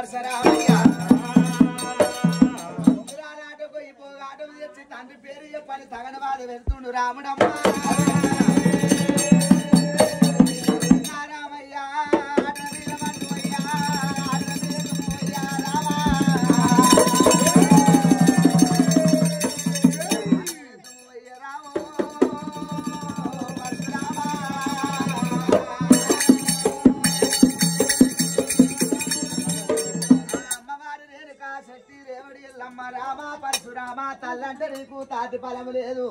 పరశరామయ్య రానాటకు ఈ పోగాటం తెచ్చి తండ్రి పేరు చెప్పని తగన బాధ వెళ్తుండు రాముడమ్మ రామయ్య అటవీల మన్నుయ్య, అటవీల మన్నుయ్య, రామా. మన్నుయ్య రామో, పరశురామా. అమ్మవారి రేణుకా శక్తి రేవడి ఎల్లమ్మ రామ పరశురామ తల్లంటే నీకు తాతి ఫలము లేదు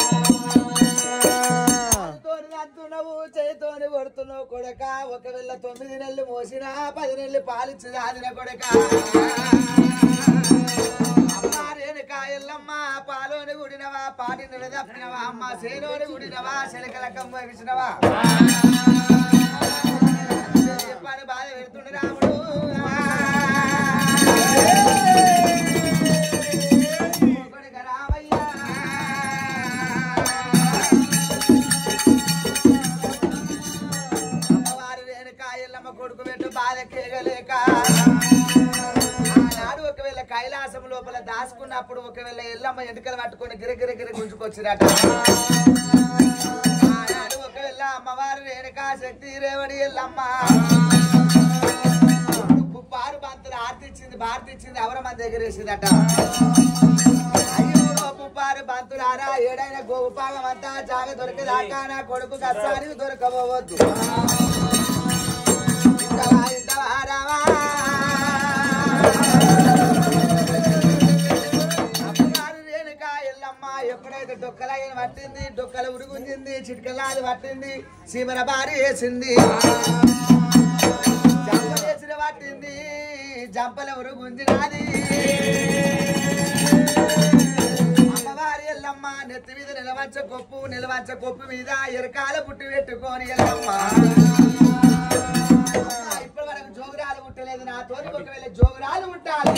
తోని అంటున్నావు చేతోని కొడుతున్నావు కొడక ఒకవేళ తొమ్మిది నెలలు మోసినా పది నెలలు పాలిచ్చి దాదిన కొడక అమ్మ రేణుక ఎల్లమ్మ పాలోని గుడినవా పాటి నిలదప్పినవా అమ్మ సేలోని గుడినవా శలికలకం వేసినవా చెప్పాను బాధ పెడుతుండు రాముడు కొడుక రామయ్య అమ్మవారి రేణుక ఎల్లమ్మ కొడుకు పెట్టు బాధ కేగలేక ఆనాడు ఒకవేళ కైలాసం లోపల దాచుకున్నప్పుడు ఒకవేళ ఎల్లమ్మ ఎంటుకలు పట్టుకొని గిరగిర గిర గుంజుకొచ్చిరట ఆనాడు ఒకవేళ అమ్మవారి రేణుకా శక్తి రేవడి ఎల్లమ్మ పారు బంతులు ఆర్తి ఇచ్చింది భారతి ఇచ్చింది ఎవర మన దగ్గర వేసిందట అయ్యో పుప్పారు బంతులారా ఏడైన గోపాగం అంతా జాగ దొరికేదాకా నా కొడుకు కష్టానికి దొరకబోవద్దు ఇంతవా, ఇంతవా, రావా. అమ్మవారు రేణుక ఎల్లమ్మ ఎప్పుడైతే డొక్కలయ్యని పట్టింది డొక్కల ఉరుగుంజింది చిటికలాది పట్టింది సీమల బారి వేసింది జంప చేసిన పట్టింది జంపల ఉరుగుంజినాది అమ్మవారి ఎల్లమ్మ నెత్తి మీద నిలవంచ కొప్పు నిలవంచ కొప్పు మీద ఎరకాల పుట్టి పెట్టుకొని ఎల్లమ్మ ఇప్పటి వరకు జోగురాలు పుట్టలేదు నా తోటి ఒకవేళ జోగురాలు ఉంటాలి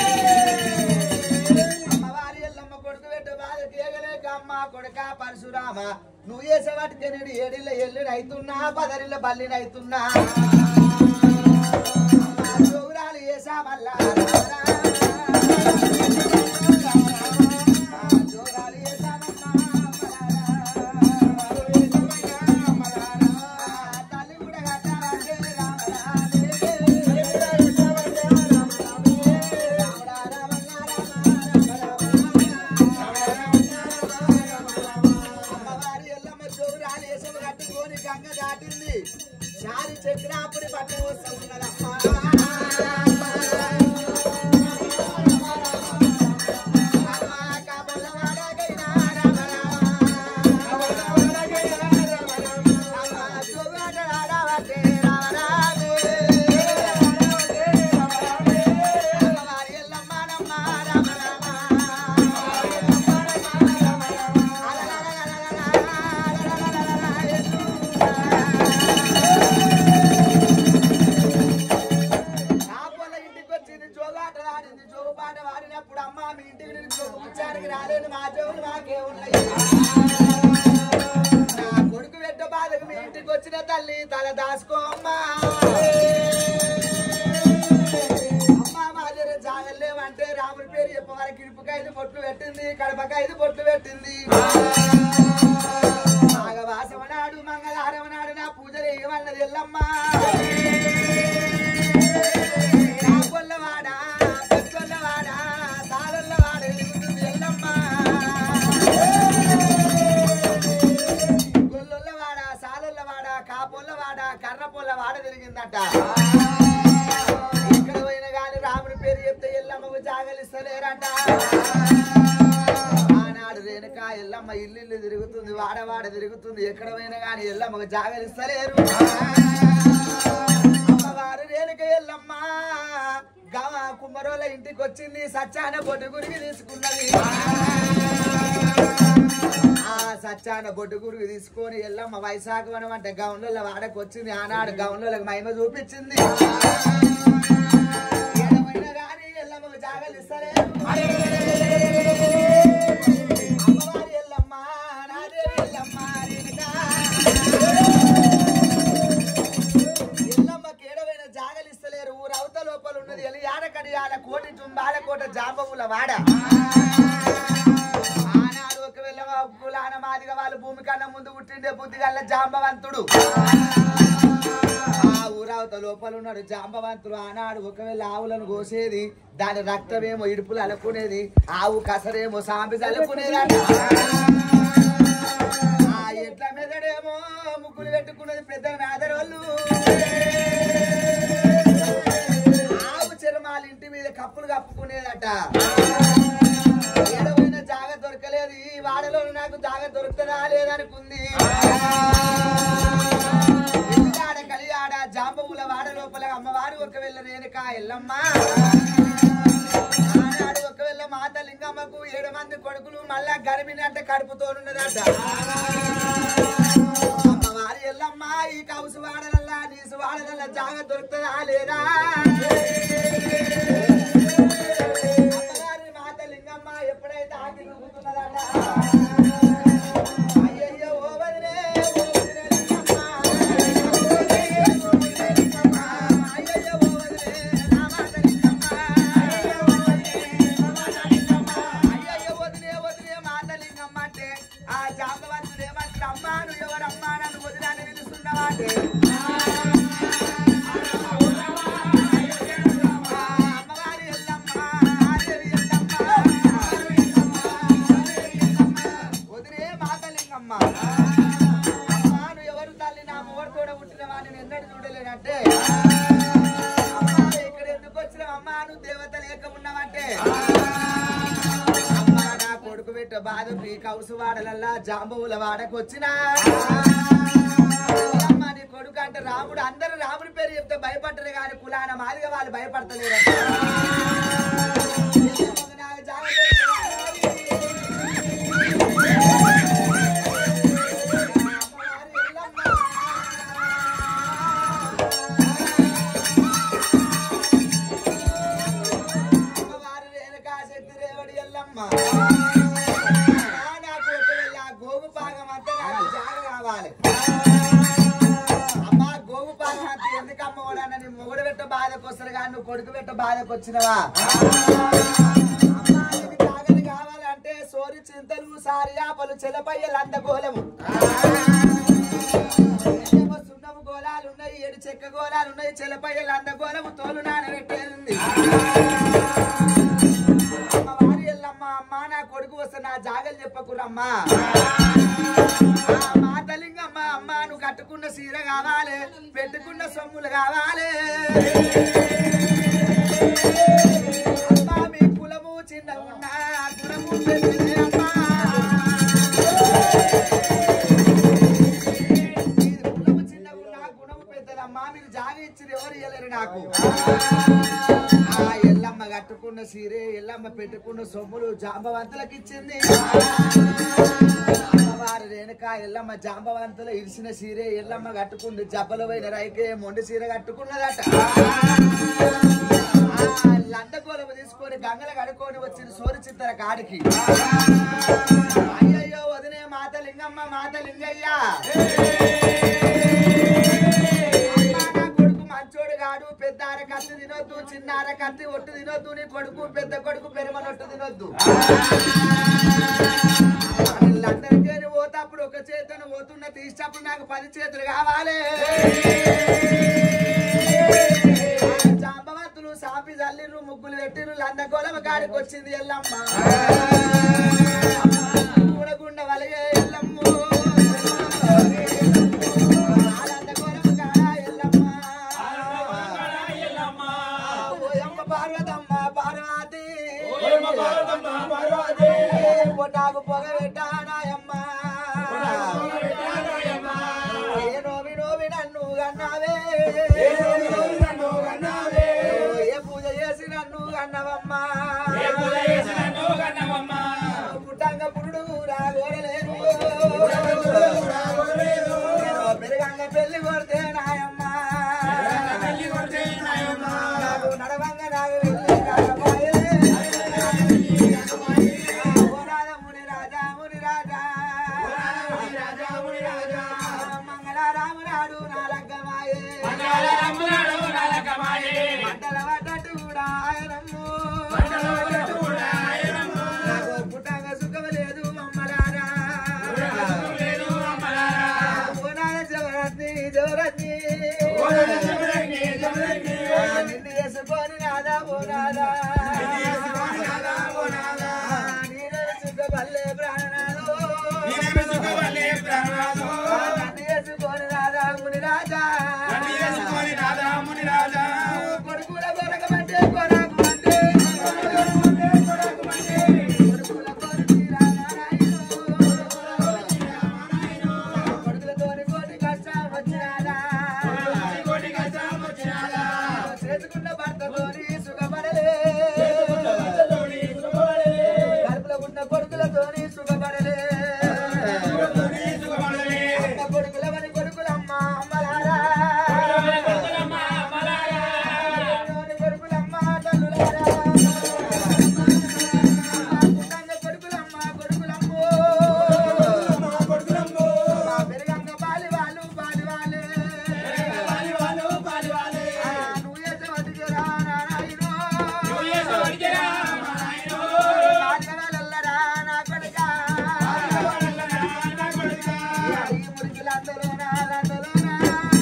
అమ్మవారి ఎల్లమ్మ కొడుకు పెట్టు బాధ తీయగలేక అమ్మ కొడుక పరశురామ నువ్వు చేసే వాటికి నేను ఏడిళ్ళ ఎల్లుని అవుతున్నా పదరిళ్ళ బల్లిని అవుతున్నా అమ్మ జోగురాలు చేసా మళ్ళా జోగురాలు చేసామమ్మా తల్లి కూడా కట్టాలంటే అమ్మవారి ఎల్లమ్మ చోరాలు వేసవి కట్టుకొని గంగ దాటింది చారి చక్రాపురి పట్టు వస్తున్నదమ్మా కాపోల ఇంటికి వచ్చింది జోగాట ఆడింది జోగు పాట వాడినప్పుడు అమ్మ మీ ఇంటికి నేను జోగు పుచ్చానికి రాలేను మా జోగులు మాకే ఉన్నాయి నా కొడుకు పెట్ట బాధకు మీ ఇంటికి వచ్చిన తల్లి తల దాసుకో అమ్మా అమ్మా మా దగ్గర జాగలేవంటే రాముడి పేరు చెప్ప వారికి ఇడుపుకైదు బొట్లు పెట్టింది కడపకైదు బొట్లు పెట్టింది నాగవాసమనాడు మంగళవారమనాడు నా పూజలు ఏమన్నది ఎల్లమ్మా కొల్లవాడా కొల్లవాడా సాలల్లవాడ ఎలుగుతుంది ఎల్లమ్మ గొల్లొల్లవాడ సాలొల్లవాడ కాపొల్లవాడ కర్రపొల్లవాడ తిరిగిందట ఇక్కడ పోయిన గాని రాముడి పేరు చెప్తే ఎల్లమ్మకు జాగలిస్తలేరట ఆనాడు రేణుక ఎల్లమ్మ ఇల్లు ఇల్లు తిరుగుతుంది వాడవాడ తిరుగుతుంది ఎక్కడ పోయినా గాని ఎల్లమ్మకు జాగలిస్తలేరు అమ్మవారు రేణుక ఎల్లమ్మ గవ కుమ్మరోల ఇంటికి వచ్చింది సచ్చాన బొడ్డు గురికి తీసుకున్నది ఆ సచ్చాన బొడ్డు గురికి తీసుకొని ఎల్లమ్మ వైశాఖ వనం అంటే గౌన్ల వాడకు వచ్చింది ఆనాడు గౌన్లకు మహిమ చూపించింది ఏడమైనా గాని ఎల్లమ్మకు జాగలిస్తలేదు అమ్మవారి ఎల్లమ్మ నాదేవి ఎల్లమ్మ రేణుక ఎల్లమ్మ కేడవైన జాగలిస్తలేరు ఊరు అవత లోపల ఉన్నది ఎలియా వచ్చిందే బుద్ధి గల్ల జాంబవంతుడు ఆ ఊరావత లోపల ఉన్నాడు జాంబవంతుడు ఆనాడు ఒకవేళ ఆవులను కోసేది దాని రక్తమేమో ఇడుపులు అలుకునేది ఆవు కసరేమో సాంపి చల్లుకునేదట ఆ ఎట్ల మెదడేమో ముగ్గులు పెట్టుకున్నది పెద్ద మేదరోళ్ళు ఆవు చర్మాలు ఇంటి మీద కప్పులు కప్పుకునేదట ఏడవైన జాగ దొరకలేదు ఈ వాడలో నాకు జాగ దొరుకుతుందా లేదనుకుంది ఎల్లిగాడ కలియాడ జాంబముల వాడ లోపల అమ్మవారు ఒకవేళ రేణుక ఎల్లమ్మ ఆనాడు ఒకవేళ మాత లింగమ్మకు ఏడు మంది కొడుకులు మళ్ళా గర్భిణి అంటే కడుపుతోనున్నదట అమ్మవారి ఎల్లమ్మ ఈ కౌసు వాడలల్లా నీసు వాడలల్లా జాగ దొరుకుతుందా లేదా అమ్మగారి మాత లింగమ్మ ఎప్పుడైతే ఆకి ఊగుతున్నదట అయ్యయ్యో ఓ వదిలే ఓ వదిలే లింగమ్మ అయ్యయ్యో ఓ వదిలే నా మాత లింగమ్మ అయ్యయ్యో వదిలే వదిలే మాత లింగమ్మ అంటే ఆ జాంబవంతుడు ఏమంటాడు అమ్మా నువ్వు ఎవరమ్మా నన్ను వదిలాన్ని పిలుస్తున్నావాటే అమ్మవారి ఎల్లమ్మ ఆదేవి ఎల్లమ్మ వదిలే మాతలింగమ్మ అమ్మా నువ్వు ఎవరు తల్లి నా మూడు కూడా పుట్టిన వాడిని ఎన్నడూ చూడలేనంటే అమ్మా ఇక్కడ ఎందుకు వచ్చినావు అమ్మా నువ్వు దేవత లేక ఉన్నావంటే అమ్మా నా కొడుకు పెట్ట బాధకు ఈ కౌసు వాడలల్లా జాంబవుల వాడకు వచ్చినా అమ్మా నీ కొడుకు అంటే రాముడు అందరూ రాముడి పేరు చెప్తే భయపడరు కానీ కులాన మాదిగా వాళ్ళు భయపడతలేరు నాకు జాగ్రత్త అమ్మవారు రేణుకా శక్తి రేవడి ఎల్లమ్మ. ఆ నాకు ఒకవేళ ఆ గోగు పాగం అంతా నాకు జాగ కావాలి. అమ్మా గోగు పాగం అంతా ఎందుకు అమ్మవాడన్న నీ మొగుడు పెట్ట బాధకు వస్తారు కానీ నువ్వు కొడుకు పెట్ట బాధకు వచ్చినవా అమ్మా నీకు జాగలు కావాలంటే సోరి చింతలు సారి ఆపలు చెలపయ్యలు అందగోలము ఏమో సున్నము గోళాలు ఉన్నాయి ఏడు చెక్క గోళాలు ఉన్నాయి చెలపయ్యలు అందగోలము తోలు నానబెట్టేది అమ్మవారి ఎల్లమ్మ అమ్మ నా కొడుకు వస్తే నా జాగలు చెప్పకురమ్మా ఆ మాతలింగమ్మ అమ్మ నువ్వు కట్టుకున్న సీర కావాలి పెట్టుకున్న సొమ్ములు కావాలి అమ్మా మీ కులము చిన్న ఉన్న గుణము పెద్దదే అమ్మా మీది కులము చిన్నగా ఉన్నా గుణము పెద్దదమ్మా మీరు జాగ ఇచ్చింది ఎవరు ఇవ్వలేరు నాకు ఆ ఎల్లమ్మ కట్టుకున్న సీరే ఎల్లమ్మ పెట్టుకున్న సొమ్ములు జాంబవంతులకు ఇచ్చింది అమ్మవారు రేణుక ఎల్లమ్మ జాంబవంతులు ఇరిసిన సీరే ఎల్లమ్మ కట్టుకుంది జబ్బలు పోయిన రైకే మొండి సీర కట్టుకున్నదట ఆ లందకోలము తీసుకొని గంగల కడుకొని వచ్చిన సోరి చిత్తర కాడికి అయ్యయ్యో వదినే మాత లింగమ్మ మాత లింగయ్యా అమ్మా, నా కొడుకు మంచోడు కాడు పెద్ద అర కత్తి తినొద్దు చిన్న అర కత్తి ఒట్టు తినొద్దు నీ కొడుకు పెద్ద కొడుకు పెరుమనొట్టు తినొద్దు వీళ్ళందరికీ పోతే అప్పుడు ఒక చేతను పోతున్న తీసేటప్పుడు నాకు పది చేతులు కావాలి జాంబవంతులు సాపి జల్లిరు ముగ్గులు పెట్టిరు లందగోళం కాడికి వచ్చింది ఎల్లమ్మ కూడగుండ వలగే ఎల్లమ్మ లందగోళం కాడ ఎల్లమ్మ ఓయమ్మ పార్వతమ్మ పార్వతి పొటాకు పొగ పెట్టానాయమ్మ ఏ నోవి నోవి నన్ను కన్నావే ఏ పూజ చేసి నన్ను కన్నవమ్మా పుట్టంగ పురుడు రాగోడలేదు పెరుగంగ పెళ్లి కొడితే నాయమ్మ నాకు నడవంగ నాకు వెళ్ళి కాకపోయే. ఓ రాధ ముని రాజా ముని రాజా వల్లే ప్రాణనాథు నేనేమి సుఖవల్లే ప్రాణనాథో. నన్ను చేసుకొని రాజా ముని రాజా నన్ను చేసుకొని రాధా ముని రాజా. కొడుకుల కొరకమంటే కొరకమంటే కొడుకుల కొరికి రానారాయణు. కొడుకులతోని కోటి కష్టం వచ్చినాదా కోటి కష్టం వచ్చినాదా. చేసుకున్న భర్తతోని సుఖపడలే తోడి సుఖపడలే. కడుపులో ఉన్న కొడుకులతోని సుఖపడలే తోడి సుఖపడలే. అమ్మ కొడుకులవని కొడుకులమ్మ అమ్మలారా కొడుకులమ్మ అమ్మలారా. కొడుకులవని కొడుకులమ్మ తల్లులారా పుట్టంగ కొడుకులమ్మ కొడుకులమ్మో మా కొడుకులమ్మో. మా పెరుగంగ పాలి వాళ్ళు పాలి వాళ్ళే పాలివాలు, పాలివాలే. ఆ, నువ్వు చేసే వదిలేరా నారాయణో. నువ్వు చేసే వడికేరా మా నాయనో. ఆటగాళ్ళల్లరా నా కొడుకా. పాలివాడల్లరా నా కొడుకా. ఈ మురికిలందలోనా, లందలోనా.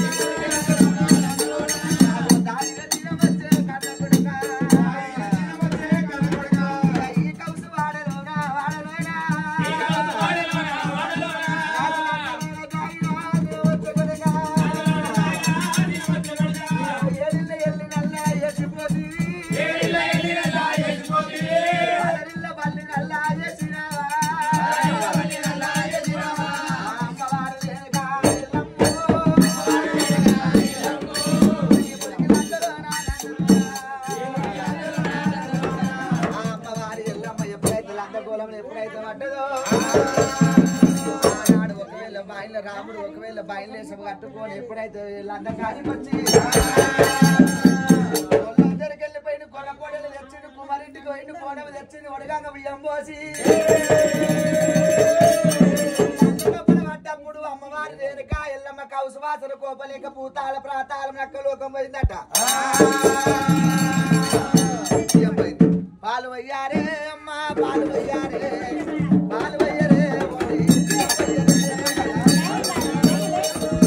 దారిలో తినవచ్చే కన్న కొడుకా. వచ్చే కన్న కొడుకా. ఈ కౌసు వాడలోనా, వాడలోనా. వాడలోనా, వాడలోనా. లందలోన దారిలో దేవచ్చ కొడుకా. ఏలిల్ల ఎల్లినల్లా ఎసిపోతివి. ఏలిల ఎల్లినల్లా ఎసిపోతివి. అలరిల్ల బల్లినల్లా చేసినావా? వల్లినల్లా ఎసినావా. అమ్మవారు లేగా ఎల్లమ్మో. ఈ మురికిలందలోన ఆ అమ్మవారి ఎల్లమ్మ ఎప్పుడైతే లందగోళంలో ఎప్పుడైతే పడ్డదో ఆనాడు ఒకవేళ బాయిల రాముడు ఒకవేళ బాయిలేసం కట్టుకొని ఎప్పుడైతే లందకానికి వచ్చి వాళ్ళందరికి వెళ్ళిపోయిన కొన కోడలు తెచ్చిండు కుమారింటికి పోయిండు కోడలు తెచ్చింది ఒడగాంగ బియ్యం పోసి